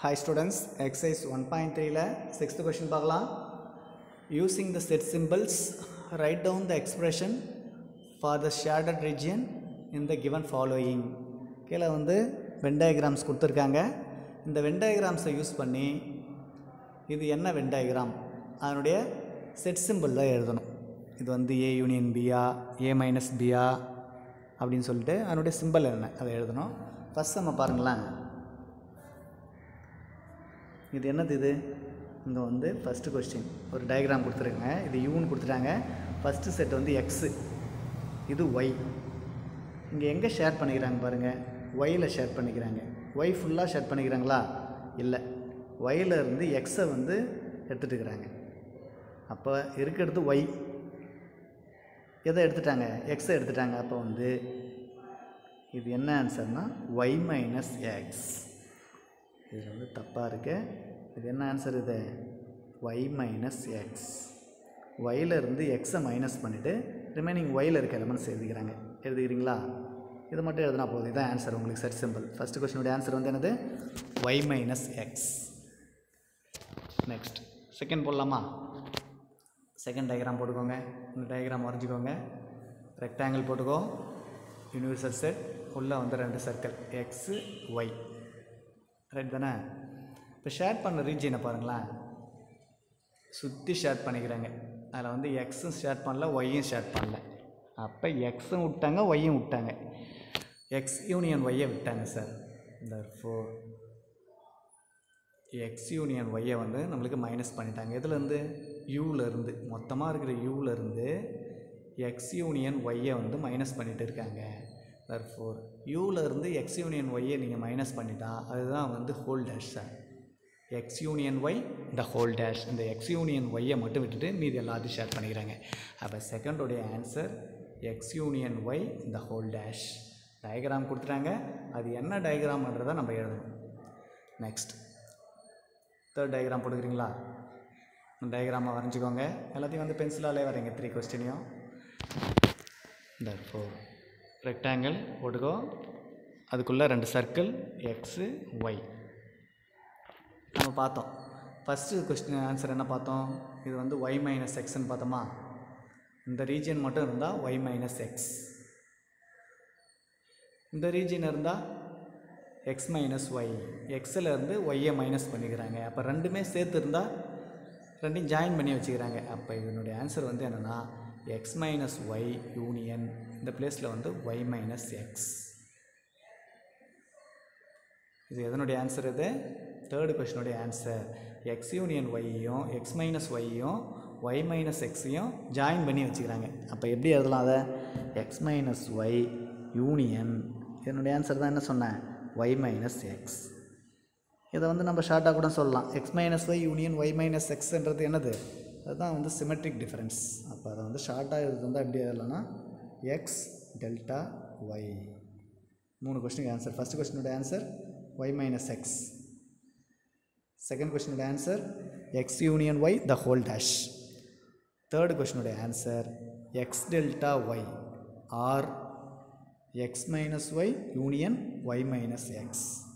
hi students exercise one point த்ரீல sixth question பார்க்கலாம் using the set symbols right down the expression for the shaded region in the given following கீழே வந்து when diagrams கொடுத்துருக்காங்க இந்த when டயக்ராம்ஸை use பண்ணி இது என்ன வென் டயக்ராம் அதனுடைய செட் சிம்பிள் தான் எழுதணும் இது வந்து A union Pia A minus பியா அப்படின்னு சொல்லிட்டு அதனுடைய சிம்பிள் என்ன அதை எழுதணும் ஃபஸ்ட் நம்ம பாருங்களேன் இது என்னது இது இங்கே வந்து ஃபஸ்ட்டு கொஸ்டின் ஒரு டயக்ராம் கொடுத்துருக்காங்க இது யூன்னு கொடுத்துட்டாங்க ஃபஸ்ட்டு செட் வந்து எக்ஸு இது ஒய் இங்கே எங்கே ஷேர் பண்ணிக்கிறாங்க பாருங்கள் ஒயில் ஷேர் பண்ணிக்கிறாங்க ஒய் ஃபுல்லாக ஷேர் பண்ணிக்கிறாங்களா இல்லை ஒயில் இருந்து எக்ஸை வந்து எடுத்துட்டுக்கிறாங்க அப்போ இருக்கிறது ஒய் எதை எடுத்துட்டாங்க எக்ஸை எடுத்துட்டாங்க அப்போ வந்து இது என்ன ஆன்சர்னா ஒய் மைனஸ் எக்ஸ் இதில் வந்து தப்பாக இருக்கு இது என்ன ஆன்சர் இது ஒய் மைனஸ் எக்ஸ் இருந்து எக்ஸை மைனஸ் பண்ணிவிட்டு ரிமைனிங் ஒயில் இருக்க எலமெண்ட்ஸ் எழுதிக்கிறாங்க எழுதிக்கிறீங்களா இது மட்டும் எழுதினா போதும் இதான் ஆன்சர் உங்களுக்கு சரி சிம்பிள் ஃபஸ்ட் கொஸ்டினுடைய ஆன்சர் வந்து என்னது Y minus X next second போடலாமா செகண்ட் டயக்ராம் போட்டுக்கோங்க இந்த டயக்ராம் வரைஞ்சிக்கோங்க ரெக்டாங்கிள் போட்டுக்கோ யூனிவர்சல் செட் உள்ளே வந்து ரெண்டு சர்க்கிள் எக்ஸு ஒய் ரைட் தானே இப்போ ஷேர் பண்ண ரீஜியனை பாருங்களேன் சுற்றி ஷேர் பண்ணிக்கிறாங்க அதில் வந்து எக்ஸும் ஷேர் பண்ணல ஒய்யும் ஷேர் பண்ணல அப்போ எக்ஸும் விட்டாங்க ஒய்யும் விட்டாங்க எக்ஸ் யூனியன் ஒய்யை விட்டாங்க சார் இந்த ஃபோர் எக்ஸ் யூனியன் ஒய்யை வந்து நம்மளுக்கு மைனஸ் பண்ணிட்டாங்க எதுலேருந்து யூலேருந்து மொத்தமாக இருக்கிற யூலேருந்து எக்ஸ் யூனியன் ஒய்யை வந்து மைனஸ் பண்ணிட்டு இருக்காங்க தர் ஃபோர் யூலேருந்து எக்ஸ் யூனியன் ஒய்யை நீங்கள் மைனஸ் பண்ணிட்டா அதுதான் வந்து whole dash sir X union Y இந்த ஹோல் டேஷ் இந்த எக்ஸ் யூனியன் ஒய்யை மட்டும் விட்டுட்டு மீதி எல்லாத்தையும் ஷேர் பண்ணிக்கிறாங்க அப்போ செகண்டோடைய ஆன்சர் எக்ஸ் யூனியன் ஒய் இந்த ஹோல் டேஷ் டயக்ராம் கொடுத்துட்டாங்க அது என்ன டயக்ராம்ன்றதை நம்ம எழுதணும் நெக்ஸ்ட் தேர்ட் டயக்ராம் போட்டுக்கிறீங்களா டயக்ராமை வரைஞ்சிக்கோங்க எல்லாத்தையும் வந்து பென்சிலாலே வரைங்க த்ரீ கொஸ்டினையும் இந்த ஃபோர் ரெக்டாங்கிள் போட்டுக்கோ அதுக்குள்ளே ரெண்டு சர்க்கிள் எக்ஸு ஒய் நம்ம பார்த்தோம் ஃபஸ்ட்டு கொஸ்டின் ஆன்சர் என்ன பார்த்தோம் இது வந்து ஒய் மைனஸ் எக்ஸ்ன்னு பார்த்தோமா இந்த ரீஜன் மட்டும் இருந்தால் ஒய் மைனஸ் எக்ஸ் இந்த ரீஜன் இருந்தால் எக்ஸ் மைனஸ் ஒய் எக்ஸில் இருந்து ஒய்யை மைனஸ் பண்ணிக்கிறாங்க அப்போ ரெண்டுமே சேர்த்து இருந்தால் ரெண்டையும் ஜாயின் பண்ணி வச்சுக்கிறாங்க அப்போ இதனுடைய ஆன்சர் வந்து என்னென்னா எக்ஸ் மைனஸ் ஒய் யூனியன் இந்த பிளேஸில் வந்து ஒய் மைனஸ் எக்ஸ் இது எதனுடைய ஆன்சர் இது தேர்டு கொஷினுடைய ஆன்சர் எக்ஸ் யூனியன் ஒய்யையும் எக்ஸ் மைனஸ் ஒய்யையும் ஒய் மைனஸ் எக்ஸையும் ஜாயின் பண்ணி வச்சுக்கிறாங்க அப்போ எப்படி எழுதலாம் அதை எக்ஸ் மைனஸ் ஒய் யூனியன் இதனுடைய ஆன்சர் தான் என்ன சொன்னேன் ஒய் மைனஸ் எக்ஸ் இதை வந்து நம்ம ஷார்ட்டாக கூட சொல்லலாம் X minus Y union Y minus எக்ஸ்ன்றது என்னது அதுதான் வந்து சிமெட்ரிக் டிஃப்ரென்ஸ் அப்போ அதை வந்து ஷார்ட்டாக எழுது வந்து எப்படி எழுதலாம்னா எக்ஸ் டெல்டா ஒய் மூணு கொஸ்டினுக்கு ஆன்சர் ஃபஸ்ட் கொஸ்டினோட answer Y minus X second கொஸ்டினோட answer X union Y the whole dash third கொஸ்டினோட answer X delta Y or X minus Y union Y minus X